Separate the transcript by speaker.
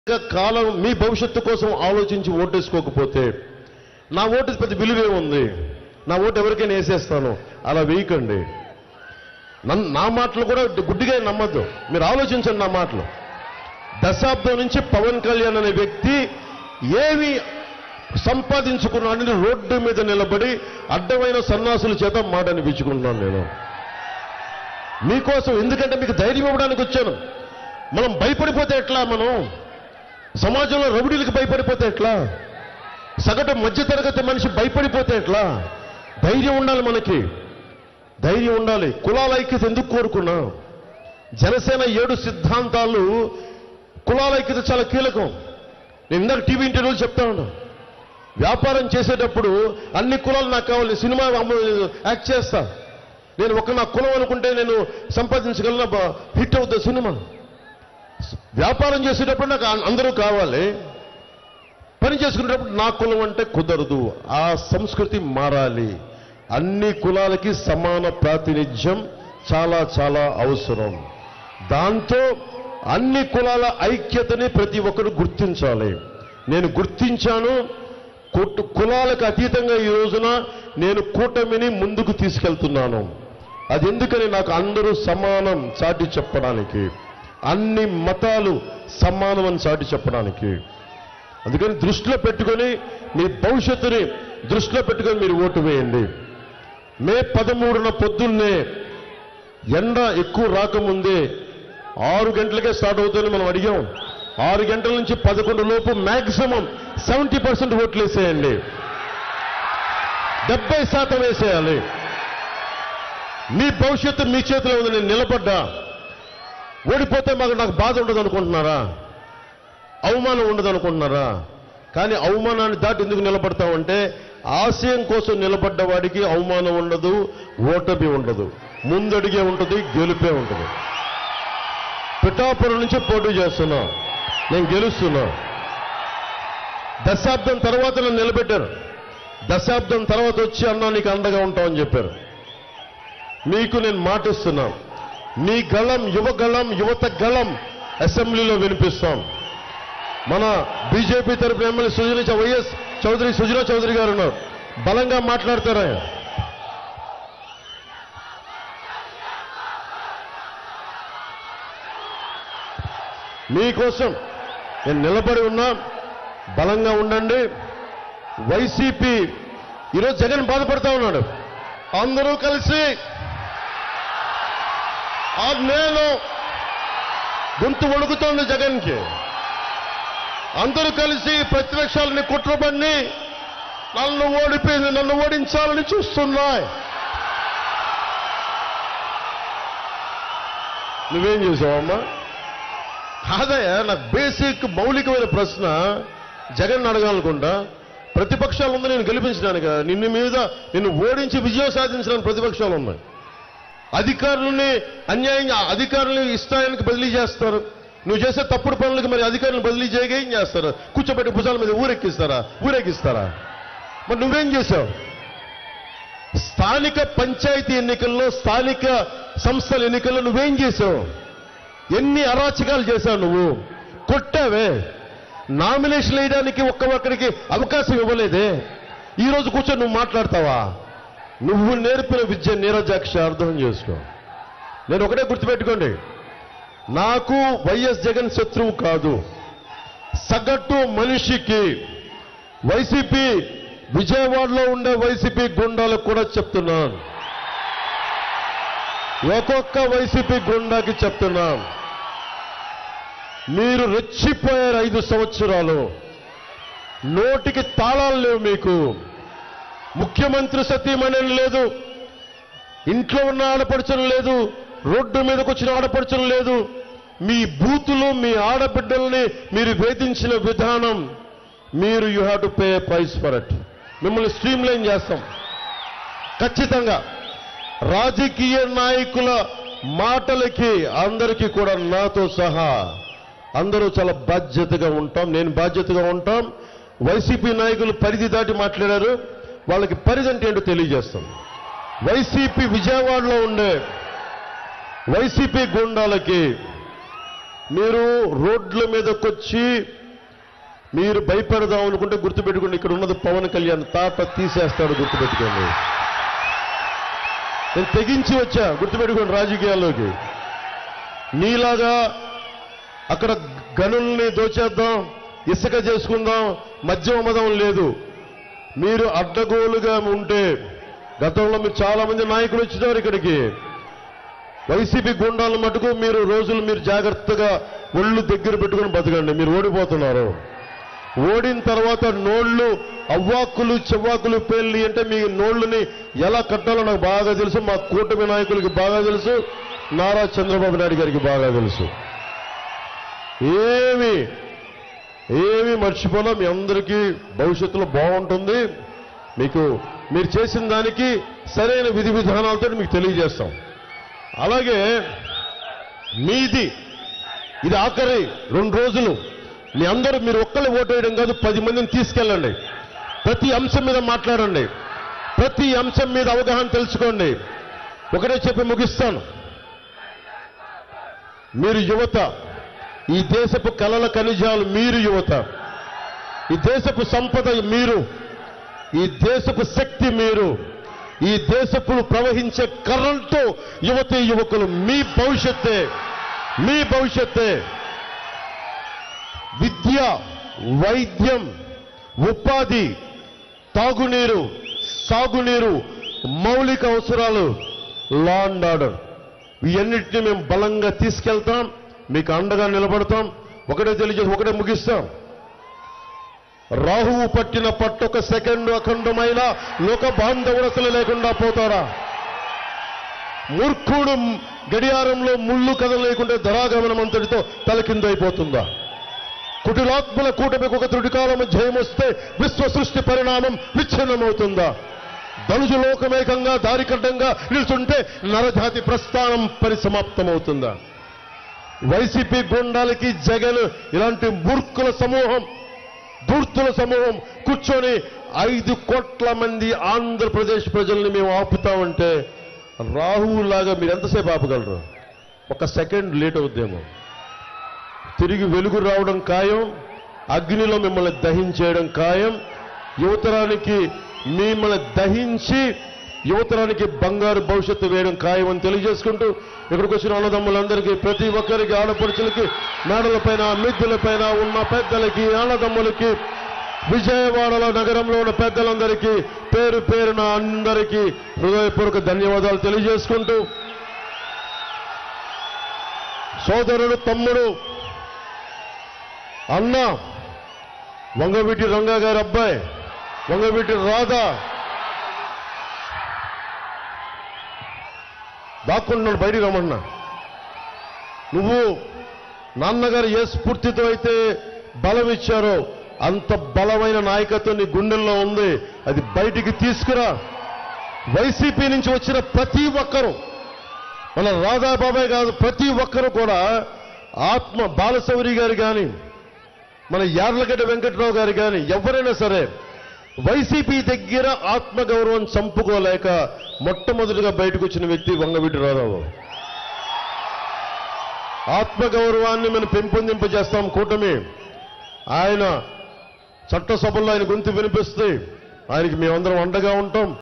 Speaker 1: కాలం మీ భవిష్యత్తు కోసం ఆలోచించి ఓటేసుకోకపోతే నా ఓటు పెద్ద విలువే ఉంది నా ఓటు ఎవరికైనా వేసేస్తాను అలా వేయకండి నన్ను నా మాటలు కూడా గుడ్డిగా నమ్మద్దు మీరు ఆలోచించండి నా మాటలు దశాబ్దం నుంచి పవన్ కళ్యాణ్ అనే వ్యక్తి ఏమి సంపాదించుకున్నాడని రోడ్డు మీద నిలబడి అడ్డమైన సన్నాసుల చేత మాట అనిపించుకుంటున్నాను నేను మీకోసం ఎందుకంటే మీకు ధైర్యం ఇవ్వడానికి వచ్చాను మనం భయపడిపోతే ఎట్లా మనం సమాజంలో రౌడీలకు భయపడిపోతే ఎట్లా సగటు మధ్యతరగతి మనిషి భయపడిపోతే ఎట్లా ధైర్యం ఉండాలి మనకి ధైర్యం ఉండాలి కులాల ఐక్యత ఎందుకు కోరుకున్నా జనసేన ఏడు సిద్ధాంతాలు కులాల ఐక్యత చాలా కీలకం నేను ఇందాక టీవీ ఇంటర్వ్యూలు చెప్తా ఉన్నా వ్యాపారం చేసేటప్పుడు అన్ని కులాలు నాకు కావాలి సినిమా అమ్ము- యాక్ట్ చేస్తా నేను ఒక నా కులం అనుకుంటే నేను సంపాదించగలను బ- హిట్ అవుతుంది సినిమా వ్యాపారం చేసేటప్పుడు నాకు అం- అందరూ కావాలి పని చేసుకునేటప్పుడు నా కులం అంటే కుదరదు ఆ సంస్కృతి మారాలి అన్ని కులాలకి సమాన ప్రాతినిధ్యం చాలా చాలా అవసరం దాంతో అన్ని కులాల ఐక్యతని ప్రతి ఒక్కరు గుర్తించాలి నేను గుర్తించాను కుట్- కులాలకు అతీతంగా ఈ రోజున నేను కూటమిని ముందుకు తీసుకెళ్తున్నాను అది ఎందుకని నాకు అందరూ సమానం చాటి చెప్పడానికి అన్ని మతాలు సమానం అని చాటి చెప్పడానికి అందుకని దృష్టిలో పెట్టుకొని మీ భవిష్యత్తుని దృష్టిలో పెట్టుకొని మీరు ఓటు వేయండి మే పదమూడున పొద్దున్నే ఎండ ఎక్కువ రాకముందే ఆరు గంటలకే స్టార్ట్ అవుతుందని మనం అడిగాం ఆరు గంటల నుంచి పదకొండు లోపు మాక్సిమం సెవెంటీ పర్సెంట్ ఓట్లు వేసేయండి డెబ్బై శాతం వేసేయాలి మీ భవిష్యత్తు మీ చేతిలో ఉంది నేను నిలబడ్డా ఓడిపోతే మాకు నాకు బాధ ఉండదు అనుకుంటున్నారా అవమానం ఉండదు అనుకుంటున్నారా కానీ అవమానాన్ని దాటి ఎందుకు నిలబడతామంటే ఆశయం కోసం నిలబడ్డ వాడికి అవమానం ఉండదు ఓటమి ఉండదు ముందడిగే ఉంటుంది గెలుపే ఉంటుంది పిఠాపురం నుంచి పోటీ చేస్తున్నా నేను గెలుస్తున్నా దశాబ్దం తర్వాత నన్ను నిలబెట్టారు దశాబ్దం తర్వాత వచ్చి అన్నా నీకు అండగా ఉంటామని చెప్పారు మీకు నేను మాటిస్తున్నా మీ గళం యువ గళం యువత గళం అసెంబ్లీలో వినిపిస్తాం మన బీజేపీ తరపున ఎమ్మెల్యే సుజన చౌ- వైఎస్ చౌదరి సుజనా చౌదరి గారు ఉన్నారు బలంగా మాట్లాడతారా మీకోసం నేను నిలబడి ఉన్నా బలంగా ఉండండి వైసీపీ ఈరోజు జగన్ బాధపడతా ఉన్నాడు అందరూ కలిసి ఆ నేను గొంతు వణుకుతోంది జగన్కి అందరూ కలిసి ప్రతిపక్షాలని కుట్రబడి నన్ను ఓడిపోయింది నన్ను ఓడించాలని చూస్తున్నాయి నువ్వేం చేసావమ్మా కాదయ్యా నాకు బేసిక్ మౌలికమైన ప్రశ్న జగన్ అడగాలనుకుంటా ప్రతిపక్షాలు ఉంది నేను గెలిపించడానికి నిన్ను మీద నిన్ను ఓడించి విజయం సాధించడానికి ప్రతిపక్షాలు ఉన్నాయి అధికారులని అన్యాయంగా అధికారులని ఇష్టానికి బదిలీ చేస్తారు నువ్వు చేసే తప్పుడు పనులకు మరి అధికారులను బదిలీ చేయగా ఏం చేస్తారు కూర్చోబెట్టి భుజాల మీద ఊరెక్కిస్తారా ఊరేగిస్తారా మరి నువ్వేం చేశావు స్థానిక పంచాయతీ ఎన్నికల్లో స్థానిక సంస్థల ఎన్నికల్లో నువ్వేం చేశావు ఎన్ని అరాచకాలు చేశావు నువ్వు కొట్టావే నామినేషన్ వేయడానికి ఒక్క ఒక్కడికి అవకాశం ఇవ్వలేదే ఈ రోజు కూర్చొని నువ్వు మాట్లాడతావా నువ్వు నేర్పిన విద్య నీరజాక్ష అర్థం చేసుకో నేను ఒకటే గుర్తుపెట్టుకోండి నాకు వైఎస్ జగన్ శత్రువు కాదు సగటు మనిషికి వైసీపీ విజయవాడలో ఉండే వైసీపీ గుండాలకు కూడా చెప్తున్నాను ఒక్కొక్క వైసీపీ గుండాకి చెప్తున్నాం మీరు రెచ్చిపోయారు ఐదు సంవత్సరాలు నోటికి తాళాలు లేవు మీకు ముఖ్యమంత్రి సతీమణి లేదు ఇంట్లో ఉన్న ఆడపడుచడం లేదు రోడ్డు మీదకి వచ్చిన ఆడపడుచడం లేదు మీ బూతులు మీ ఆడబిడ్డల్ని మీరు వేధించిన విధానం మీరు you have to pay price for it మిమ్మల్ని స్ట్రీమ్ లైన్ చేస్తాం ఖచ్చితంగా రాజకీయ నాయకుల మాటలకి అందరికీ కూడా నాతో సహా అందరూ చాలా బాధ్యతగా ఉంటాం నేను బాధ్యతగా ఉంటాం వైసీపీ నాయకులు పరిధి దాటి మాట్లాడారు వాళ్ళకి పరిధి అంటే ఏంటో తెలియజేస్తాం వైసీపీ విజయవాడలో ఉండే వైసీపీ గుండాలకి మీరు రోడ్ల మీదకి వచ్చి మీరు భయపడదాం అనుకుంటే గుర్తుపెట్టుకోండి ఇక్కడ ఉన్నది పవన్ కళ్యాణ్ తాట తీసేస్తాడు గుర్తుపెట్టుకోండి నేను తెగించి వచ్చా గుర్తుపెట్టుకోండి రాజకీయాల్లోకి నీలాగా అక్కడ గనుల్ని దోచేద్దాం ఇసుక చేసుకుందాం మద్యం అమ్మదం లేదు మీరు అడ్డగోలుగా ఉంటే గతంలో మీరు చాలా మంది నాయకులు వచ్చినారు ఇక్కడికి వైసీపీ గుండాల మటుకు మీరు రోజులు మీరు జాగ్రత్తగా ఒళ్ళు దగ్గర పెట్టుకుని బతకండి మీరు ఓడిపోతున్నారు ఓడిన తర్వాత నోళ్లు అవ్వాకులు చెవ్వాకులు పేర్లి అంటే మీ నోళ్ళని ఎలా కట్టాలో నాకు బాగా తెలుసు మా కూటమి నాయకులకి బాగా తెలుసు నారా చంద్రబాబు నాయుడు గారికి బాగా తెలుసు ఏమి ఏమి మర్చిపోలా మీ అందరికీ భవిష్యత్తులో బాగుంటుంది మీకు మీరు చేసిన దానికి సరైన విధి విధానాలతో మీకు తెలియజేస్తాం అలాగే మీది ఇది ఆఖరి రెండు రోజులు మీ అందరూ మీరు ఒక్కళ్ళు ఓటు వేయడం కాదు పది మందిని తీసుకెళ్ళండి ప్రతి అంశం మీద మాట్లాడండి ప్రతి అంశం మీద అవగాహన తెలుసుకోండి ఒకటే చెప్పి ముగిస్తాను మీరు యువత ఈ దేశపు కలల ఖనిజాలు మీరు యువత ఈ దేశపు సంపద మీరు ఈ దేశపు శక్తి మీరు ఈ దేశపు ప్రవహించే కర్రలతో యువతి యువకులు మీ భవిష్యత్తే మీ భవిష్యత్తే విద్య వైద్యం ఉపాధి తాగునీరు సాగునీరు మౌలిక అవసరాలు లా అండ్ ఆర్డర్ ఇవన్నిటిని మేము బలంగా తీసుకెళ్తాం మీకు అండగా నిలబడతాం ఒకటే తెలియజేసి ఒకటే ముగిస్తాం రాహువు పట్టిన పట్టొక సెకండ్ అఖండమైన లోక బాంధవుడు అసలు లేకుండా పోతారా మూర్ఖుడు గడియారంలో ముళ్ళు కదలేకుంటే ధరాగమనం అంతటితో తలకిందైపోతుందా కుటిలాత్మల కూటమికి ఒక త్రుటికాలం జయమొస్తే విశ్వ సృష్టి పరిణామం విచ్ఛిన్నమవుతుందా ధనుజు లోకమేకంగా దారికడ్డంగా నిల్చుంటే నరజాతి ప్రస్థానం పరిసమాప్తమవుతుందా వైసీపీ గుండాలకి జగన్ ఇలాంటి మూర్ఖుల సమూహం దూర్తుల సమూహం కూర్చొని ఐదు కోట్ల మంది ఆంధ్రప్రదేశ్ ప్రజల్ని మేము ఆపుతామంటే రాహువులాగా మీరు ఎంతసేపు ఆపగలరు ఒక సెకండ్ లేట్ అవుద్దేమో తిరిగి వెలుగు రావడం ఖాయం అగ్నిలో మిమ్మల్ని దహించేయడం ఖాయం యువతరానికి మిమ్మల్ని దహించి యువతరానికి బంగారు భవిష్యత్తు వేయడం ఖాయం అని తెలియజేసుకుంటూ ఇక్కడికి వచ్చిన అన్నదమ్ములందరికీ ప్రతి ఒక్కరికి ఆడపడుచులకి మేడలపైన మిద్దెలపైన ఉన్న పెద్దలకి అన్నదమ్ములకి విజయవాడలో నగరంలో ఉన్న పెద్దలందరికీ పేరు పేరున అందరికీ హృదయపూర్వక ధన్యవాదాలు తెలియజేసుకుంటూ సోదరుడు తమ్ముడు అన్న వంగవీటి రంగా గారి అబ్బాయి వంగవీటి రాధా దాక్కుంటున్నాడు బయటికి రమ్మన్నా నువ్వు నాన్నగారు ఏ స్ఫూర్తితో అయితే బలం ఇచ్చారో అంత బలమైన నాయకత్వం నీ గుండెల్లో ఉంది అది బయటికి తీసుకురా వైసీపీ నుంచి వచ్చిన ప్రతి ఒక్కరూ మన రాధాబాబాయ్ కాదు ప్రతి ఒక్కరూ కూడా ఆత్మ బాలశౌరి గారు కానీ మన యార్లగడ్డ వెంకట్రావు గారు కానీ ఎవరైనా సరే వైసీపీ దగ్గర ఆత్మగౌరవం చంపుకోలేక మొట్టమొదటిగా బయటకు వచ్చిన వ్యక్తి వంగవీటి రాధావు ఆత్మగౌరవాన్ని మనం పెంపొందింపజేస్తాం కూటమి ఆయన చట్టసభల్లో ఆయన గొంతు వినిపిస్తే ఆయనకి మేమందరం అండగా ఉంటాం